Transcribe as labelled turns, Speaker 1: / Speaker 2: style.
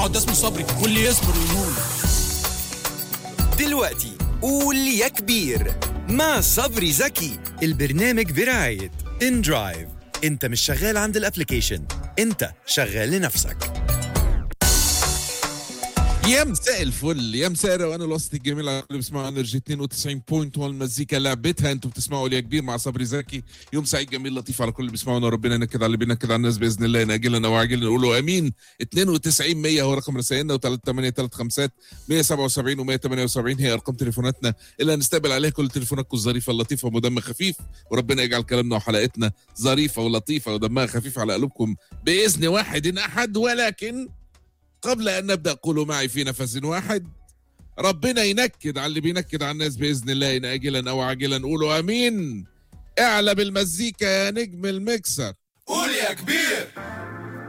Speaker 1: ده اسمه صبري واللي يصبر ويهون
Speaker 2: دلوقتي قول يا كبير مع صبري زكي البرنامج برعاية ان درايف انت مش شغال عند الابليكيشن انت شغال لنفسك
Speaker 3: يا مساء الفل يا مساء الروقان الوسط الجميل على اللي بيسمعوا انرجي 92.1 مزيكا لعبتها انتوا بتسمعوا ليا كبير مع صبري زكي يوم سعيد جميل لطيف على كل اللي بيسمعونا ربنا ينكد على اللي بينكد على الناس باذن الله ناجلا او عاجلا نقولوا امين 92 100 هو رقم رسائلنا و3835 177 و178 هي ارقام تليفوناتنا اللي هنستقبل عليها كل تليفوناتكم الظريفه اللطيفه ودم خفيف وربنا يجعل كلامنا وحلقتنا ظريفه ولطيفه ودمها خفيف على قلوبكم باذن واحد احد ولكن قبل أن نبدأ قولوا معي في نفس واحد ربنا ينكد على اللي بينكد على الناس بإذن الله إن آجلا أو عاجلا قولوا أمين اعلى بالمزيكا يا نجم المكسر
Speaker 1: قول يا كبير